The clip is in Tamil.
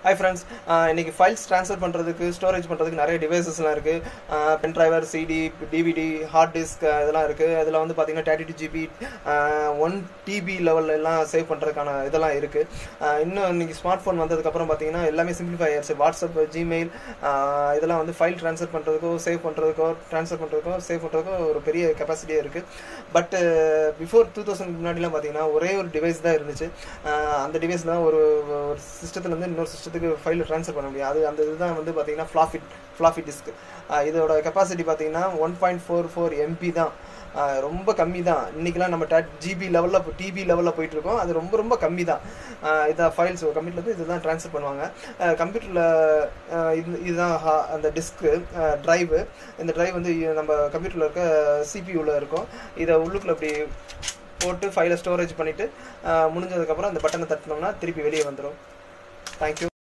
ஹாய் ஃப்ரெண்ட்ஸ் இன்னைக்கு ஃபைல்ஸ் ட்ரான்ஸ்ஃபர் பண்ணுறதுக்கு ஸ்டோரேஜ் பண்ணுறதுக்கு நிறைய டிவைசஸ்லாம் இருக்குது pen driver CD DVD hard disk இதெல்லாம் இருக்குது அதில் வந்து பார்த்தீங்கன்னா thirty two GB one TB லெவல்ல எல்லாம் சேவ் பண்ணுறதுக்கான இதெல்லாம் இருக்குது இன்னும் இன்னைக்கு ஸ்மார்ட் ஃபோன் வந்ததுக்கப்புறம் பார்த்தீங்கன்னா எல்லாமே சிம்பிளிஃபை ஆயிடுச்சு வாட்ஸ்அப் ஜிமெயில் இதெல்லாம் வந்து ஃபைல் ட்ரான்ஸ்ஃபர் பண்ணுறதுக்கோ சேவ் பண்ணுறதுக்கோ ட்ரான்ஸ்ஃபர் பண்ணுறதுக்கோ சேவ் பண்ணுறதுக்கோ ஒரு பெரிய கெப்பாசிட்டியே இருக்குது பட் பிஃபோர் டூ தௌசண்ட் முன்னாடிலாம் பார்த்தீங்கன்னா ஒரே ஒரு டிவைஸ் தான் இருந்துச்சு ஆஹ் அந்த டிவைஸ் தான் ஒரு ஒரு சிஸ்டத்துலேருந்து இன்னொரு சிஸ்டத்துக்கு ஃபைல் ட்ரான்ஸ்ஃபர் பண்ண முடியும் அது அந்த இதுதான் வந்து பார்த்தீங்கன்னா ஃப்ளாஃபி ஃப்ளாஃபி டிஸ்க் இதோட கெப்பாசிட்டி பார்த்தீங்கன்னா one point four four MB தான் ஆஹ் ரொம்ப கம்மி தான் இன்றைக்கெலாம் நம்ம டேட் ஜிபி லெவலில் டிபி லெவலில் போயிட்டு இருக்கோம் அது ரொம்ப ரொம்ப கம்மி தான் இதான் ஃபைல்ஸ் கம்ப்யூட்டர்லேருந்து இதுதான் ட்ரான்ஸ்ஃபர் பண்ணுவாங்க கம்ப்யூட்டரில் இது இதுதான் ha- அந்த டிஸ்க்கு ட்ரைவு இந்த ட்ரைவ் வந்து நம்ம கம்ப்யூட்டரில் இருக்க சிபியூவில் இருக்கும் இதை உள்ளுக்குள்ள அப்படி போட்டு ஃபைலை ஸ்டோரேஜ் பண்ணிவிட்டு முடிஞ்சதுக்கப்புறம் அந்த பட்டனை தட்டினோம்னா திருப்பி வெளியே வந்துடும் தேங்க்யூ